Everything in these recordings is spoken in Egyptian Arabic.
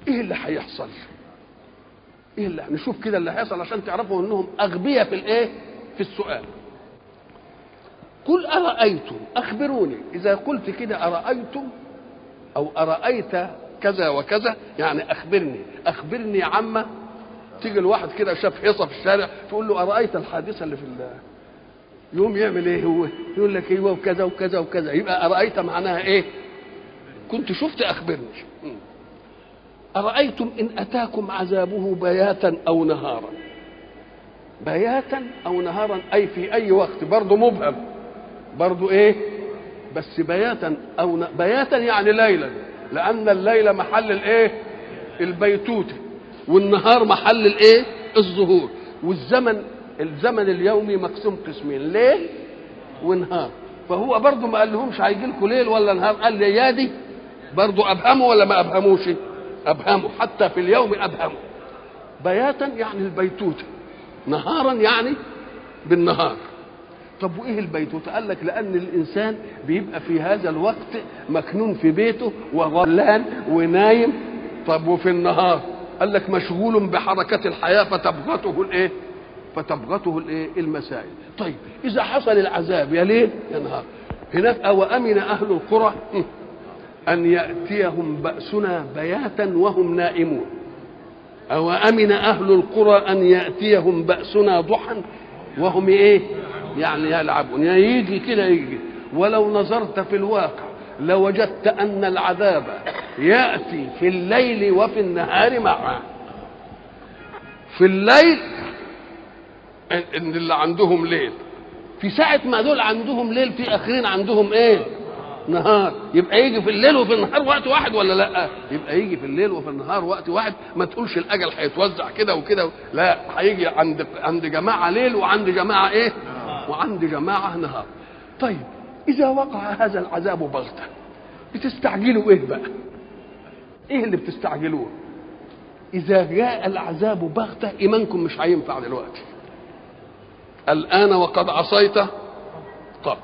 ايه اللي هيحصل ايه اللي نشوف كده اللي هيحصل عشان تعرفوا انهم اغبياء في الايه في السؤال قل ارايتم اخبروني اذا قلت كده ارايتم او ارايت كذا وكذا يعني اخبرني اخبرني عما تيجي الواحد كده شاف حصه في الشارع تقول له ارايت الحادثه اللي في الله يقوم يعمل ايه هو يقول لك ايوه وكذا وكذا وكذا يبقى ارايت معناها ايه كنت شفت اخبرني ارايتم ان اتاكم عذابه بياتا او نهارا بياتا او نهارا اي في اي وقت برضه مبهم برضه ايه بس بياتا او ن... بياتا يعني ليلا لان الليل محل الايه البيتوته والنهار محل الايه الظهور والزمن الزمن اليومي مقسوم قسمين ليل ونهار فهو برضه ما قال لهمش هيجي لكم ليل ولا نهار قال لي يا دي برضه ابهموا ولا ما ابهموش ابهموا حتى في اليوم ابهموا بياتا يعني البيتوته نهارا يعني بالنهار طب وايه البيتوته قال لك لان الانسان بيبقى في هذا الوقت مكنون في بيته وغلان ونايم طب وفي النهار قال لك مشغول بحركة الحياة فتبغته الايه فتبغته الايه المسائل طيب اذا حصل العذاب يا ليل يا نهار هناك او امن اهل القرى ان ياتيهم باسنا بياتا وهم نائمون او امن اهل القرى ان ياتيهم باسنا ضحى وهم ايه يعني يلعبون يعني يجي كده يجي ولو نظرت في الواقع لوجدت ان العذاب ياتي في الليل وفي النهار معا في الليل ان اللي عندهم ليل في ساعة ما دول عندهم ليل في اخرين عندهم ايه نهار يبقى يجي في الليل وفي النهار وقت واحد ولا لا يبقى يجي في الليل وفي النهار وقت واحد ما تقولش الاجل هيتوزع كده وكده لا هيجي عند عند جماعه ليل وعند جماعه ايه وعند جماعه نهار طيب اذا وقع هذا العذاب بغته بتستعجلوا ايه بقى ايه اللي بتستعجلوه اذا جاء العذاب بغته ايمانكم مش هينفع دلوقتي الان وقد عصيت قبل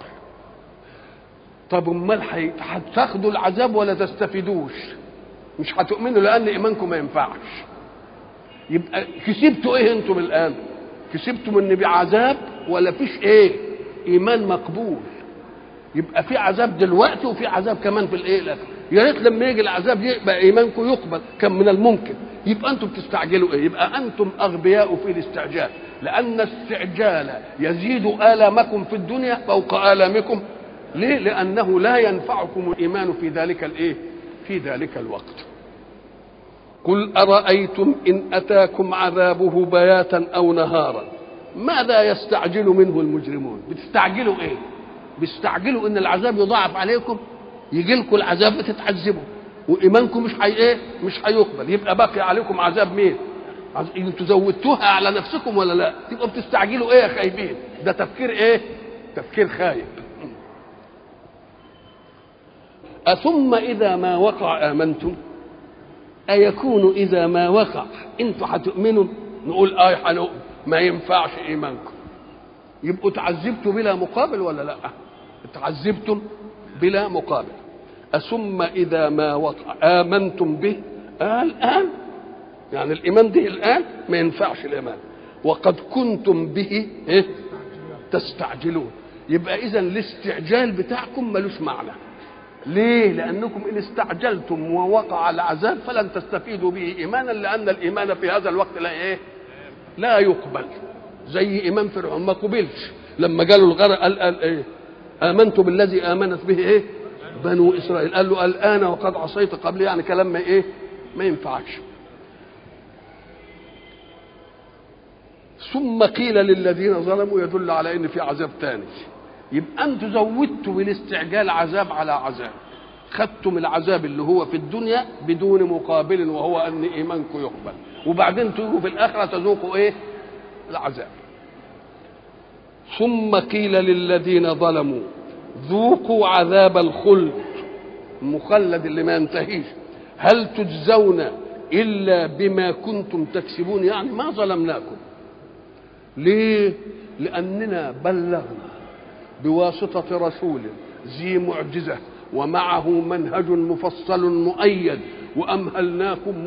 طب امال هتاخدوا العذاب ولا تستفيدوش مش هتؤمنوا لان ايمانكم ما ينفعش يبقى كسبتوا ايه انتم الان كسبتم ان بعذاب ولا فيش ايه ايمان مقبول يبقى في عذاب دلوقتي وفي عذاب كمان في الايه الاخر يا ريت لما يجي العذاب يبقى ايمانكم يقبل كان من الممكن يبقى انتم بتستعجلوا ايه يبقى انتم اغبياء في الاستعجال لان الاستعجال يزيد الامكم في الدنيا فوق الامكم ليه لانه لا ينفعكم الايمان في ذلك الايه في ذلك الوقت قل ارايتم ان اتاكم عذابه بياتا او نهارا ماذا يستعجل منه المجرمون بتستعجلوا ايه بيستعجلوا ان العذاب يضاعف عليكم يجي لكم العذاب بتتعذبوا وايمانكم مش حي ايه مش هيقبل يبقى باقي عليكم عذاب مين عز... انتوا زودتوها على نفسكم ولا لا تبقوا بتستعجلوا ايه يا خايبين ده تفكير ايه تفكير خايب أثم إذا ما وقع آمنتم أيكون إذا ما وقع أنتوا هتؤمنوا نقول آه هنؤمن ما ينفعش إيمانكم يبقوا تعذبتوا بلا مقابل ولا لا تعذبتم بلا مقابل أثم إذا ما وقع آمنتم به آه الآن يعني الإيمان ده الآن ما ينفعش الإيمان وقد كنتم به إيه؟ تستعجلون يبقى إذا الاستعجال بتاعكم ملوش معنى ليه؟ لأنكم إن استعجلتم ووقع العذاب فلن تستفيدوا به إيمانا لأن الإيمان في هذا الوقت لا إيه؟ لا يقبل زي إيمان فرعون ما قبلش لما قالوا الغرق قال, قال إيه؟ آمنت بالذي آمنت به إيه؟ بنو إسرائيل قال له الآن وقد عصيت قبل يعني كلام ما إيه؟ ما ينفعش ثم قيل للذين ظلموا يدل على ان في عذاب ثاني يبقى انتوا زودتوا بالاستعجال عذاب على عذاب خدتم العذاب اللي هو في الدنيا بدون مقابل وهو ان ايمانكم يقبل وبعدين تيجوا في الاخره تذوقوا ايه العذاب ثم قيل للذين ظلموا ذوقوا عذاب الخلد المخلد اللي ما ينتهيش هل تجزون الا بما كنتم تكسبون يعني ما ظلمناكم ليه لاننا بلغنا بواسطه رسول ذي معجزه ومعه منهج مفصل مؤيد وامهلناكم